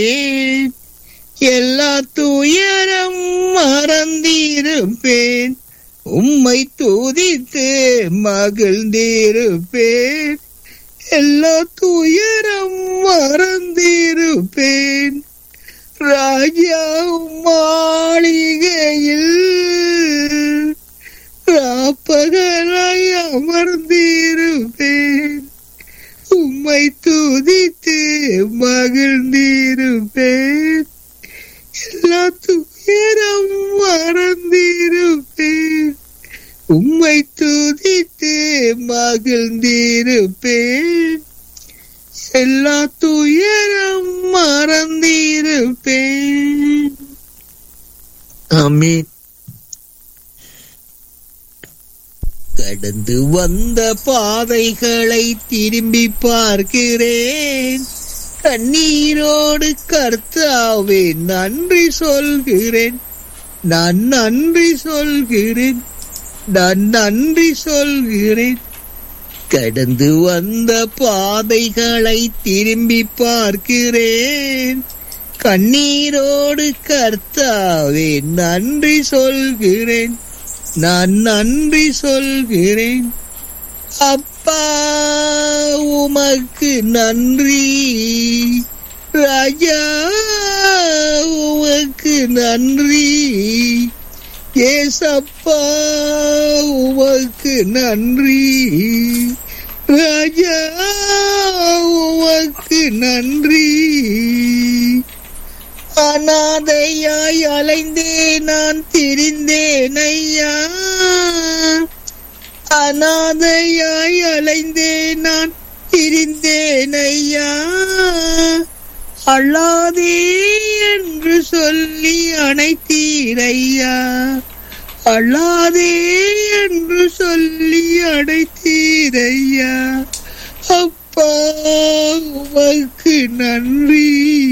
எல்லா துயரம் மறந்திருப்பேன் உம்மை துதித்து மகிழ்ந்திருப்பேன் எல்லா துயரம் மறந்திருப்பேன் ராஜா மாளிகையில் ராப்பகலாய் அமர்ந்திருப்பேன் உம்மை துதித்து மகிழ்ந்திருப்பேன் எல்லா துயரம் மறந்திருப்பேன் உம்மை துதித்து மகிழ்ந்திருப்பேன் எல்லா துயரம் மறந்திருப்பேன் ஆமீன் கடந்து வந்த பாதைகளை திரும்பி பார்க்கிறேன் கண்ணீரோடு கர்த்தாவே நன்றி சொல்கிறேன் நான் நன்றி சொல்கிறேன் நான் நன்றி சொல்கிறேன் கடந்து வந்த பாதைகளை திரும்பி பார்க்கிறேன் கண்ணீரோடு கர்த்தாவே நன்றி சொல்கிறேன் நான் நன்றி சொல்கிறேன் அப்பா உமக்கு நன்றி ராஜா உமக்கு நன்றி ஏசப்பா உமக்கு நன்றி ராஜா உமக்கு நன்றி அனாதையாய் அலைந்தே நான் திரிந்தேன் ஐயா அனாதையாய் அலைந்தே நான் திரிந்தேன் ஐயா அழாதே என்று சொல்லி அணைத்தீரையா அழாதே என்று சொல்லி அடைத்தீரையா அப்பா உமக்கு நன்றி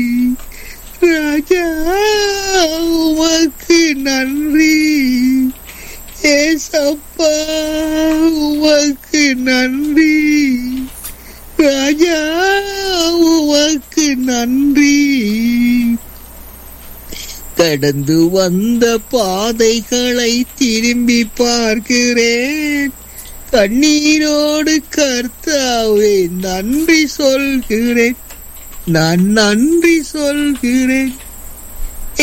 ராஜா உமக்கு நன்றி ஏசப்பா உமக்கு நன்றி ராஜா உமக்கு நன்றி கடந்து வந்த பாதைகளை திரும்பி பார்க்கிறேன் கண்ணீரோடு கர்த்தாவே நன்றி சொல்கிறேன் நான் நன்றி சொல்கிறேன்